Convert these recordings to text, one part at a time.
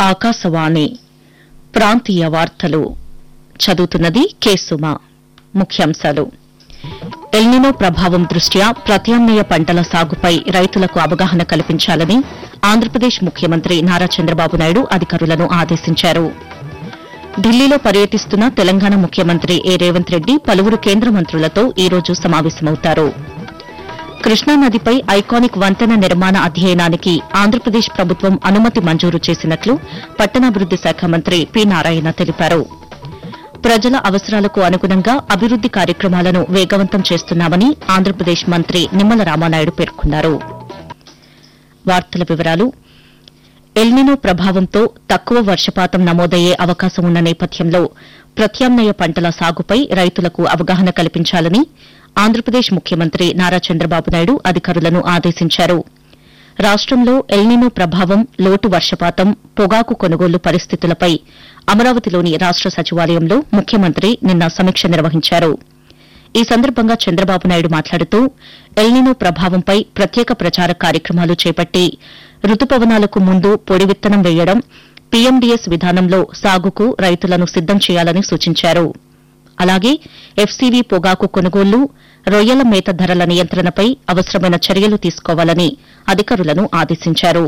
ఆకాశవాణి ప్రాంతీయ వార్తలు చదువుతున్నది కె సుమ ముఖ్యాంశాలు ఎల్నినో ప్రభావం దృష్ట్యా ప్రత్యామ్నాయ పంటల సాగుపై రైతులకు అవగాహన కల్పించాలని ఆంధ్రప్రదేశ్ ముఖ్యమంత్రి నారా చంద్రబాబు నాయుడు అధికారులను ఆదేశించారు ఢిల్లీలో పర్యటిస్తున్న తెలంగాణ ముఖ్యమంత్రి ఏ రేవంత్ రెడ్డి పలువురు కేంద్ర మంత్రులతో ఈ రోజు సమావేశమవుతారు కృష్ణానదిపై ఐకానిక్ వంతెన నిర్మాణ అధ్యయనానికి ఆంధ్రప్రదేశ్ ప్రభుత్వం అనుమతి మంజూరు చేసినట్లు పట్టణాభివృద్ది శాఖ మంత్రి పి నారాయణ తెలిపారు ప్రజల అవసరాలకు అనుగుణంగా అభివృద్ది కార్యక్రమాలను వేగవంతం చేస్తున్నామని ఆంధ్రప్రదేశ్ మంత్రి నిమ్మల రామానాయుడు పేర్కొన్నారు వార్తల వివరాలు ఎల్నినో ప్రభావంతో తక్కువ వర్షపాతం నమోదయ్యే అవకాశం ఉన్న నేపథ్యంలో ప్రత్యామ్నాయ పంటల సాగుపై రైతులకు అవగాహన కల్పించాలని ఆంధ్రప్రదేశ్ ముఖ్యమంత్రి నారా చంద్రబాబు నాయుడు అధికారులను ఆదేశించారు రాష్టంలో ఎల్నినో ప్రభావం లోటు వర్షపాతం పొగాకు కొనుగోలు పరిస్థితులపై అమరావతిలోని రాష్ట సచివాలయంలో ముఖ్యమంత్రి నిన్న సమీక్ష నిర్వహించారు ఈ సందర్భంగా చంద్రబాబు నాయుడు మాట్లాడుతూ ఎల్నినో ప్రభావంపై ప్రత్యేక ప్రచార కార్యక్రమాలు చేపట్టి రుతుపవనాలకు ముందు పొడి విత్తనం వేయడం పీఎండీఎస్ విధానంలో సాగుకు రైతులను సిద్దం చేయాలని సూచించారు అలాగే ఎఫ్సీవీ పొగాకు కొనుగోళ్లు రొయ్యల మేత ధరల నియంత్రణపై అవసరమైన చర్యలు తీసుకోవాలని అధికారులను ఆదేశించారు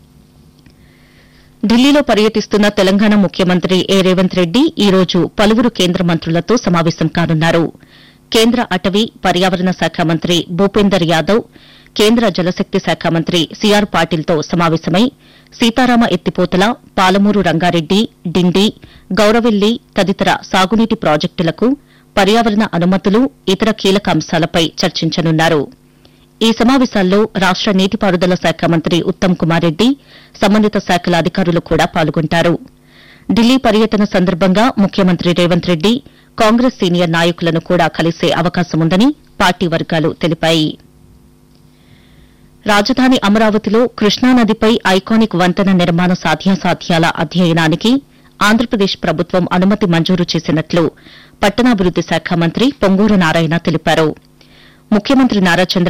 ఢిల్లీలో పర్యటిస్తున్న తెలంగాణ ముఖ్యమంత్రి ఏ రేవంత్ రెడ్డి ఈ రోజు పలువురు కేంద్ర మంత్రులతో సమావేశం కానున్నారు కేంద్ర అటవీ పర్యావరణ శాఖ మంత్రి భూపేందర్ యాదవ్ కేంద్ర జలశక్తి శాఖ మంత్రి సిఆర్ పాటిల్తో సమావేశమై సీతారామ ఎత్తిపోతల పాలమూరు రంగారెడ్డి డిండి గౌరవెల్లి తదితర సాగునీటి ప్రాజెక్టులకు పర్యావరణ అనుమతులు ఇతర కీలక అంశాలపై చర్చించనున్నారు ఈ సమావేశాల్లో రాష్ట నీటిపారుదల శాఖ మంత్రి ఉత్తమ్ కుమార్ రెడ్డి సంబంధిత శాఖల అధికారులు కూడా పాల్గొంటారు ఢిల్లీ పర్యటన సందర్భంగా ముఖ్యమంత్రి రేవంత్ రెడ్డి కాంగ్రెస్ సీనియర్ నాయకులను కూడా కలిసే అవకాశముందని పార్టీ వర్గాలు తెలిపాయి రాజధాని అమరావతిలో కృష్ణానదిపై ఐకానిక్ వంతెన నిర్మాణ సాధ్యాసాధ్యాల అధ్యయనానికి ఆంధ్రప్రదేశ్ ప్రభుత్వం అనుమతి మంజూరు చేసినట్లు పట్టణాభివృద్ది శాఖ మంత్రి పొంగూరు నారాయణ తెలిపారు ముఖ్యమంత్రి నారా చంద్ర